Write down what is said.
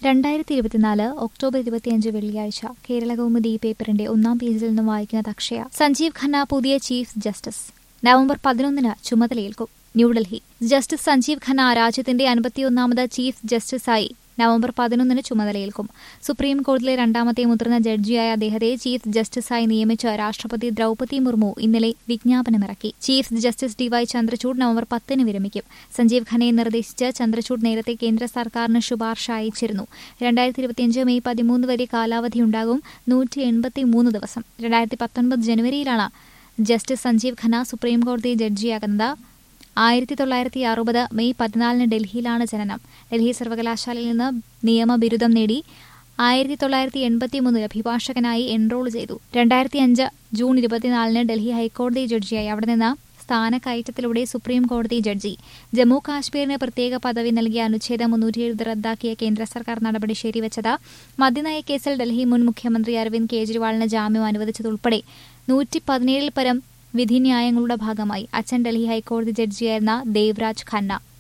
രണ്ടായിരത്തി ഇരുപത്തിനാല് ഒക്ടോബർ ഇരുപത്തിയഞ്ച് വെള്ളിയാഴ്ച കേരള കൗമുദി പേപ്പറിന്റെ ഒന്നാം പേജിൽ നിന്ന് വായിക്കുന്നത് അക്ഷയ സഞ്ജീവ് ഖന്ന പുതിയ ചീഫ് ജസ്റ്റിസ് നവംബർ പതിനൊന്നിന് ചുമതലയേൽക്കും ന്യൂഡൽഹി ജസ്റ്റിസ് സഞ്ജീവ് ഖന്ന രാജ്യത്തിന്റെ അൻപത്തിയൊന്നാമത് ചീഫ് ജസ്റ്റിസായി നവംബർ പതിനൊന്നിന് ചുമതലയേൽക്കും സുപ്രീം കോടതിയിലെ രണ്ടാമത്തെ മുതിർന്ന ജഡ്ജിയായ അദ്ദേഹത്തെ ചീഫ് ജസ്റ്റിസായി നിയമിച്ച് രാഷ്ട്രപതി ദ്രൌപതി മുർമു ഇന്നലെ വിജ്ഞാപനമിറക്കി chief justice D Y Chandrachud November പത്തിന് വിരമിക്കും സഞ്ജീവ് ഖനയെ നിർദ്ദേശിച്ച് ചന്ദ്രചൂഡ് നേരത്തെ കേന്ദ്ര സർക്കാരിന് ശുപാർശ അയച്ചിരുന്നു രണ്ടായിരത്തി ഇരുപത്തിയഞ്ച് മെയ് പതിമൂന്ന് വരെ കാലാവധിയുണ്ടാകും നൂറ്റി എൺപത്തിമൂന്ന് ദിവസം രണ്ടായിരത്തി പത്തൊൻപത് ജനുവരിയിലാണ് ജസ്റ്റിസ് സഞ്ജീവ് ഖന്ന സുപ്രീംകോടതി ജഡ്ജിയാകുന്നത് ആയിരത്തി തൊള്ളായിരത്തി അറുപത് മെയ് പതിനാലിന് ഡൽഹിയിലാണ് ജനനം ഡൽഹി സർവകലാശാലയിൽ നിന്ന് നിയമബിരുദം നേടി ആയിരത്തി തൊള്ളായിരത്തി എൺപത്തി മൂന്നിൽ അഭിഭാഷകനായി എൻറോൾ ചെയ്തു രണ്ടായിരത്തി അഞ്ച് ജൂൺ ഇരുപത്തിനാലിന് ഡൽഹി ഹൈക്കോടതി ജഡ്ജിയായി അവിടെ നിന്ന് സ്ഥാനക്കയറ്റത്തിലൂടെ സുപ്രീം കോടതി ജഡ്ജി ജമ്മു കാശ്മീരിന് പ്രത്യേക പദവി നൽകിയ അനുച്ഛേദം മുന്നൂറ്റി എഴുപത് റദ്ദാക്കിയ കേന്ദ്ര സർക്കാർ നടപടി ശരിവച്ചത് മദ്യനയ കേസിൽ ഡൽഹി മുൻ മുഖ്യമന്ത്രി അരവിന്ദ് കെജ്രിവാളിന് ജാമ്യം അനുവദിച്ചതുൾപ്പെടെ നൂറ്റി പതിനേഴിൽ പരം വിധിന്യായങ്ങളുടെ ഭാഗമായി അച്ഛൻ ഡൽഹി ഹൈക്കോടതി ജഡ്ജിയായിരുന്ന ദേവ്രാജ് ഖന്ന